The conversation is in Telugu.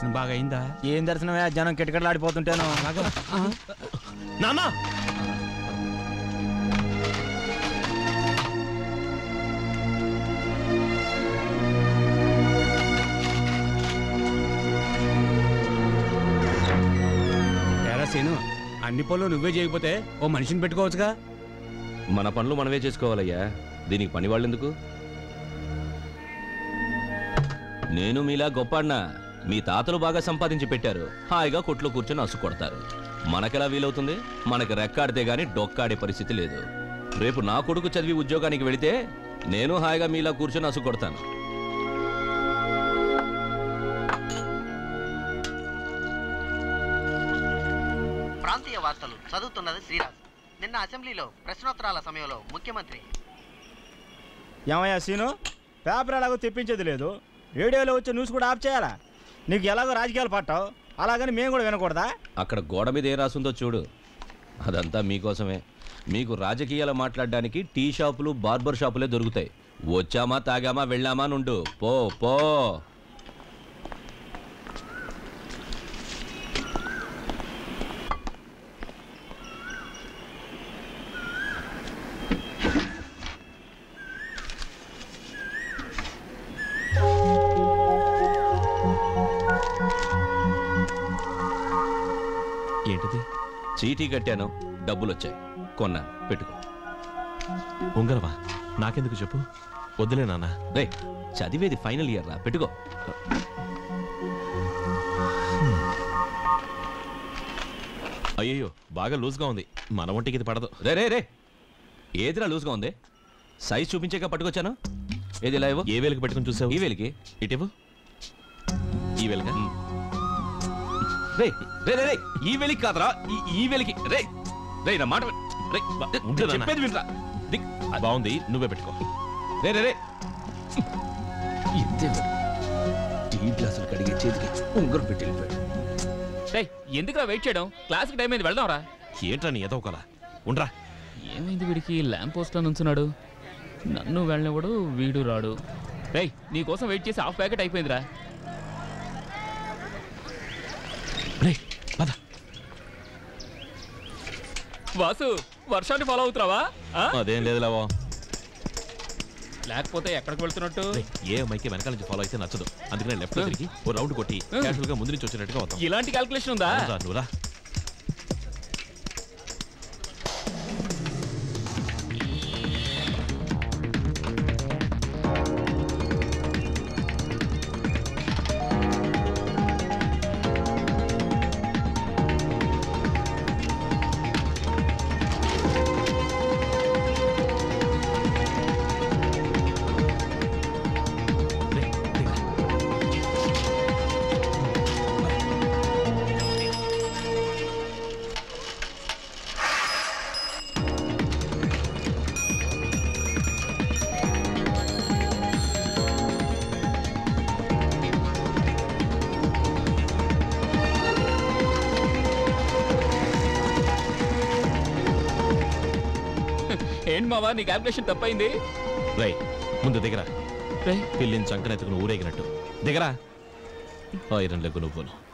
దర్శనం బాగా అయిందా ఏం దర్శనమే జనం కిటకిటలాడిపోతుంటాను నాన్న ఏరా సీను అన్ని పనులు నువ్వే చేయకపోతే ఓ మనిషిని పెట్టుకోవచ్చుగా మన పనులు మనమే చేసుకోవాలయ్యా దీనికి పని వాళ్ళెందుకు నేను మీలా గొప్పన్నా మీ తాతలు బాగా సంపాదించి పెట్టారు హాయిగా కొట్లో కూర్చొని అసు కొడతారు మనకెలా వీలవుతుంది మనకి రెక్కాడితే గాని డొక్కాడే పరిస్థితి లేదు రేపు నా కొడుకు చదివి ఉద్యోగానికి వెళితే నేను హాయిగా మీలా కూర్చొని అసు కొడతాను ప్రాంతీయ వార్తలు చదువుతున్నది శ్రీరాజ్ నిన్న అసెంబ్లీలో ప్రశ్నోత్తరాల సమయంలో ముఖ్యమంత్రి ఏమయ్యా సీను పేపర్ ఎలాగో తెప్పించేది లేదు రేడియోలో వచ్చే న్యూస్ కూడా ఆఫ్ చేయాలా నీకు ఎలాగో రాజకీయాలు పట్టావు అలాగని మేము కూడా వినకూడదా అక్కడ గోడ మీద ఏం రాసుందో చూడు అదంతా మీకోసమే మీకు రాజకీయాలు మాట్లాడడానికి టీ షాపులు బార్బర్ షాపులే దొరుకుతాయి వచ్చామా తాగామా వెళ్ళామా నుండు పో పో ఏంటిది చీటీ కట్టాను డబ్బులు వచ్చాయి కొన్నా పెట్టుకో ఉంగరవా నాకెందుకు చెప్పు వద్దులే నాన్న రే చదివేది ఫైనల్ ఇయర్ రా పెట్టుకో అయ్యయ్యో బాగా లూజ్గా ఉంది మన ఒంటికి ఇది పడదు రే రే రే ఏదిరా లూజ్గా ఉంది సైజ్ చూపించాక పట్టుకొచ్చాను ఏది ఇలా ఇవ్వు ఏ వేలికి పెట్టుకుని చూసావు ఈ వేలికి ఇటివ్వు ఈ వేలుగా రే రే రే రే ఈ వెలికి కాదురా ఈ ఈ వెలికి రే రే నా మాట విన్. రే బా- ఉండు నాన్న. చెప్పేది వినరా దిక్. బాగుంది నువ్వే పెట్టుకో రే రే రే ఇంతే మరి. టీ గ్లాసులు కడిగే చేతికి ఉంగరం పెట్టి వెళ్ళిపోయాడు ఎందుకురా వెయిట్ చేయడం క్లాస్కి టైం అయింది వెళ్దాంరా ఏంట్రా నీ ఎదో ఒకలా ఉండ్రా ఏమైంది వీడికి ల్యాంప్ పోస్ట్లో నుంచున్నాడు నన్ను వెళ్ళనివ్వడు వీడు రాడు రేయ్ నీకోసం వెయిట్ చేసి హాఫ్ ప్యాకెట్ అయిపోయిందిరా రే పద వాసు వర్షాన్ని ఫాలో అవుతున్నావా ఆ? అదేం లేదు లేవో లేకపోతే ఎక్కడికి వెళ్తున్నట్టు రేయ్, ఏ అమ్మాయికి వెనకాల నుంచి ఫాలో అయితే నచ్చదు అందుకనే లెఫ్ట్ తిరిగి ఓ రౌండ్ కొట్టి క్యాషువల్ గా ముందు నుంచి వచ్చినట్టుగా వద్దాం ఇలాంటి క్యాల్కులేషన్ ఉందా అవునురా, నువ్వురా రేయ్, దిగురా. ఏంటి మావా నీ క్యాల్కులేషన్ తప్పైంది రేయ్ ముందు దిగరా రేయ్ పిల్లిని చంకనెత్తుకుని ఊరేగినట్టు దిగరా ఐరన్ లెగ్గు నువ్వును